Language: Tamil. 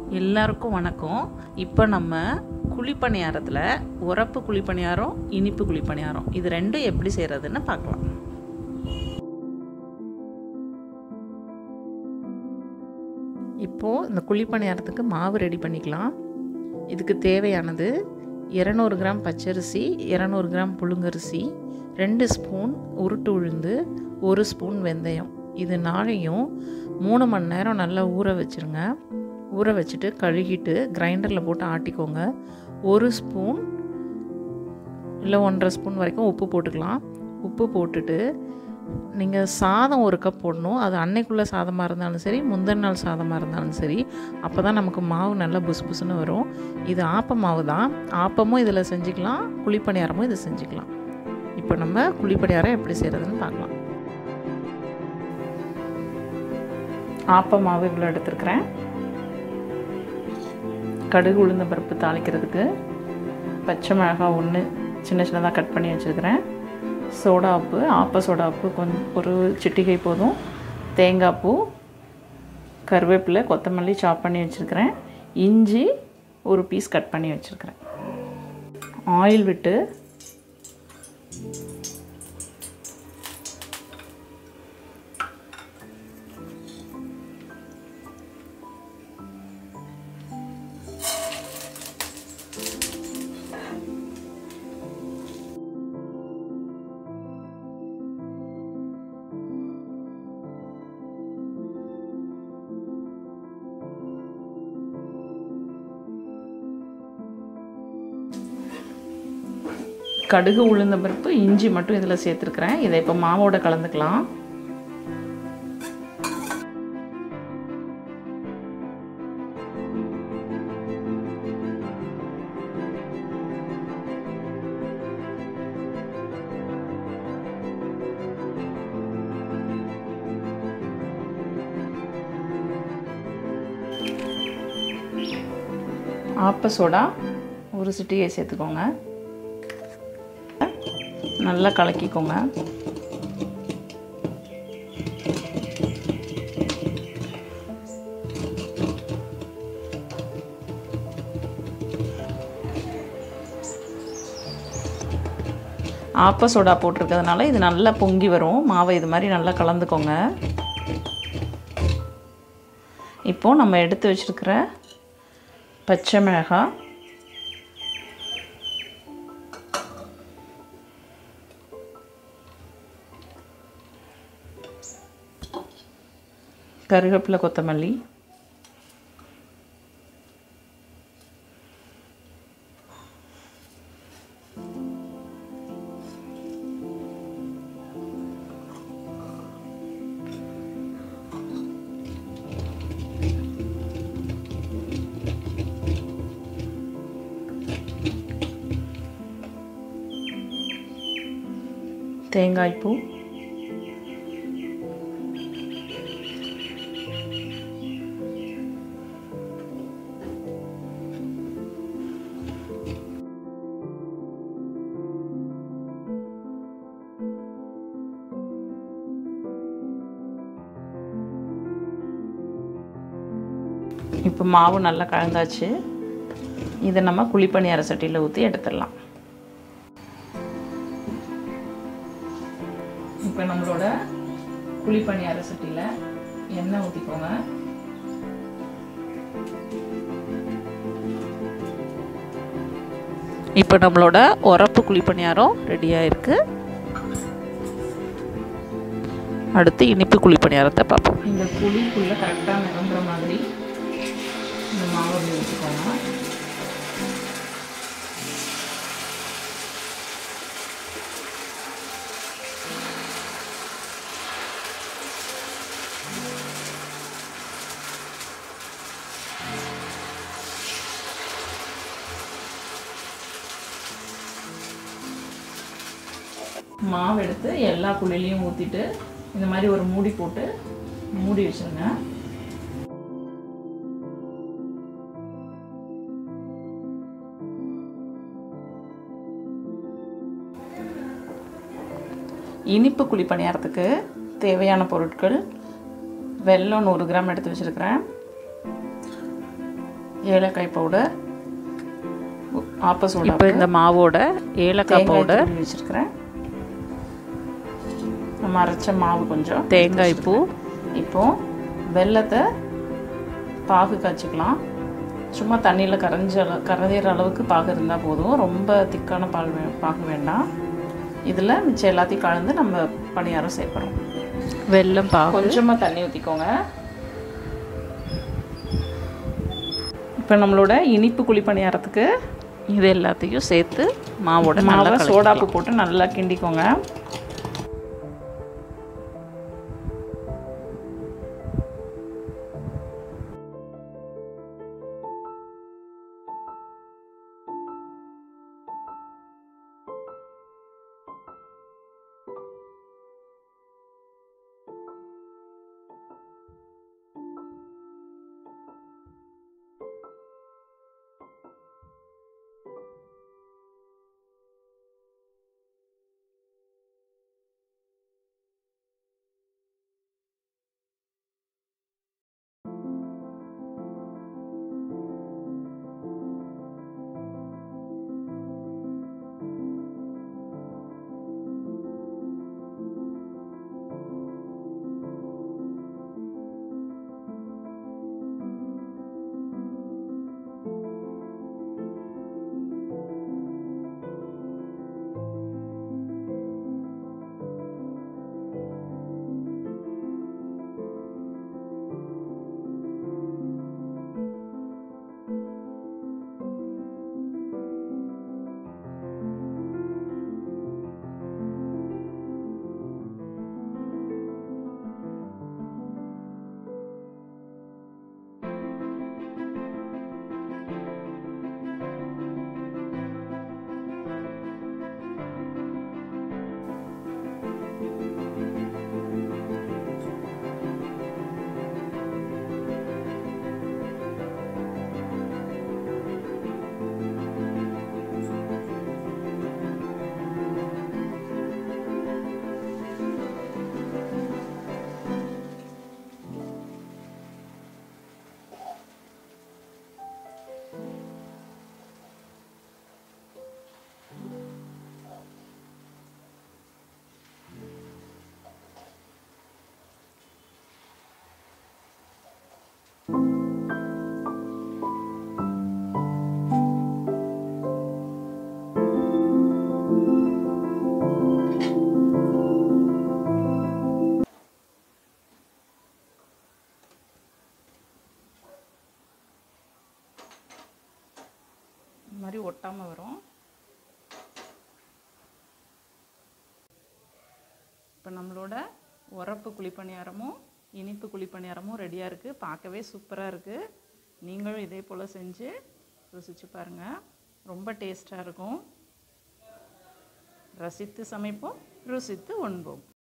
எல்லாருக்கும் வணக்கம் இப்போ நம்ம குழிப்பணியாரத்தில் உரப்பு குழிப்பணியாரம் இனிப்பு குழிப்பணியாரம் இது ரெண்டும் எப்படி செய்கிறதுன்னு பார்க்கலாம் இப்போது இந்த குழிப்பணியாரத்துக்கு மாவு ரெடி பண்ணிக்கலாம் இதுக்கு தேவையானது இரநூறு கிராம் பச்சரிசி இரநூறு கிராம் புழுங்கரிசி ரெண்டு ஸ்பூன் உருட்டு உளுந்து ஒரு ஸ்பூன் வெந்தயம் இது நாளையும் மூணு மணி நேரம் நல்லா ஊற வச்சுருங்க ஊற வச்சுட்டு கழுகிட்டு கிரைண்டரில் போட்டு ஆட்டிக்கோங்க ஒரு ஸ்பூன் இல்லை ஒன்றரை ஸ்பூன் வரைக்கும் உப்பு போட்டுக்கலாம் உப்பு போட்டுட்டு நீங்கள் சாதம் ஒரு கப் போடணும் அது அன்னைக்குள்ளே சாதமாக இருந்தாலும் சரி முந்தின நாள் சாதமாக இருந்தாலும் சரி அப்போ தான் நமக்கு மாவு நல்லா புசு புசுன்னு வரும் இது ஆப்ப மாவு தான் ஆப்பமும் இதில் செஞ்சுக்கலாம் குழிப்பணியாரமும் இதை செஞ்சுக்கலாம் இப்போ நம்ம குழிப்பணியாரம் எப்படி செய்கிறதுன்னு பார்க்கலாம் ஆப்ப மாவு இவ்வளோ எடுத்துருக்கிறேன் கடுகு உளுந்த பருப்பு தாளிக்கிறதுக்கு பச்சை மிளகாய் ஒன்று சின்ன சின்னதாக கட் பண்ணி வச்சுருக்கிறேன் சோடா உப்பு ஆப்ப சோடா உப்பு கொஞ்சம் ஒரு சிட்டிகை போதும் தேங்காய் பூ கருவேப்பிலை கொத்தமல்லி சாப் பண்ணி வச்சுருக்கிறேன் இஞ்சி ஒரு பீஸ் கட் பண்ணி வச்சுருக்கிறேன் ஆயில் விட்டு கடுகு உளுந்த பருப்பு இஞ்சி மட்டும் இதில் சேர்த்துருக்குறேன் இதை இப்போ மாவோட கலந்துக்கலாம் ஆப்ப சோடா ஒரு சிட்டிகை சேர்த்துக்கோங்க நல்லா கலக்கிக்கோங்க ஆப்ப சோடா போட்டிருக்கிறதுனால இது நல்லா பொங்கி வரும் மாவை இது மாதிரி நல்லா கலந்துக்கோங்க இப்போது நம்ம எடுத்து வச்சுருக்கிற பச்சை மிளகாய் கருவேப்பிலை கொத்தமல்லி தேங்காய் பூ இப்போ மாவு நல்லா கலந்தாச்சு இதை நம்ம குழிப்பணியார சட்டியில் ஊற்றி எடுத்துடலாம் இப்போ நம்மளோட குழிப்பணியார சட்டியில் எண்ணெய் ஊற்றிக்கோங்க இப்போ நம்மளோட உரப்பு குழிப்பணியாரம் ரெடியாக இருக்குது அடுத்து இனிப்பு குழிப்பணியாரத்தை பார்ப்போம் இந்த குழிக்குள்ளே கரெக்டாக நிரம்புற மாதிரி இந்த மாவு அப்படி வச்சுக்கோங்க மாவு எடுத்து எல்லா குழிலையும் ஊற்றிட்டு இந்த மாதிரி ஒரு மூடி போட்டு மூடி வச்சுருங்க இனிப்பு குழி பணியாரத்துக்கு தேவையான பொருட்கள் வெல்லம் நூறு கிராம் எடுத்து வச்சுருக்கிறேன் ஏலக்காய் பவுடர் ஆப்ப சோடா இப்போ இந்த மாவோட ஏலக்காய் பவுடர் துருவி வச்சுருக்கிறேன் நம்ம அரைச்ச மாவு கொஞ்சம் தேங்காய் பூ இப்போ வெல்லத்தை பாகு காய்ச்சிக்கலாம் சும்மா தண்ணியில் கரைஞ்ச அளவு கரையிற அளவுக்கு பாகு இருந்தால் போதும் ரொம்ப திக்கான பால் வே பாகு வேண்டாம் இதில் மிச்சம் எல்லாத்தையும் கலந்து நம்ம பணியாரம் சேர்க்குறோம் வெல்லம் பாகு கொஞ்சமாக தண்ணி ஊற்றிக்கோங்க இப்போ நம்மளோட இனிப்பு குழி பணியாரத்துக்கு இது எல்லாத்தையும் சேர்த்து மாவோட நல்லா மாவை சோடாப்பு போட்டு நல்லா கிண்டிக்கோங்க இந்த மாதிரி ஒட்டாமல் வரும் இப்போ நம்மளோட உரப்பு குழிப்பணியாரமும் இனிப்பு குழிப்பணியாரமும் ரெடியாக இருக்குது பார்க்கவே சூப்பராக இருக்குது நீங்களும் இதே போல் செஞ்சு ருசிச்சு பாருங்கள் ரொம்ப டேஸ்ட்டாக இருக்கும் ரசித்து சமைப்போம் ருசித்து உண்போம்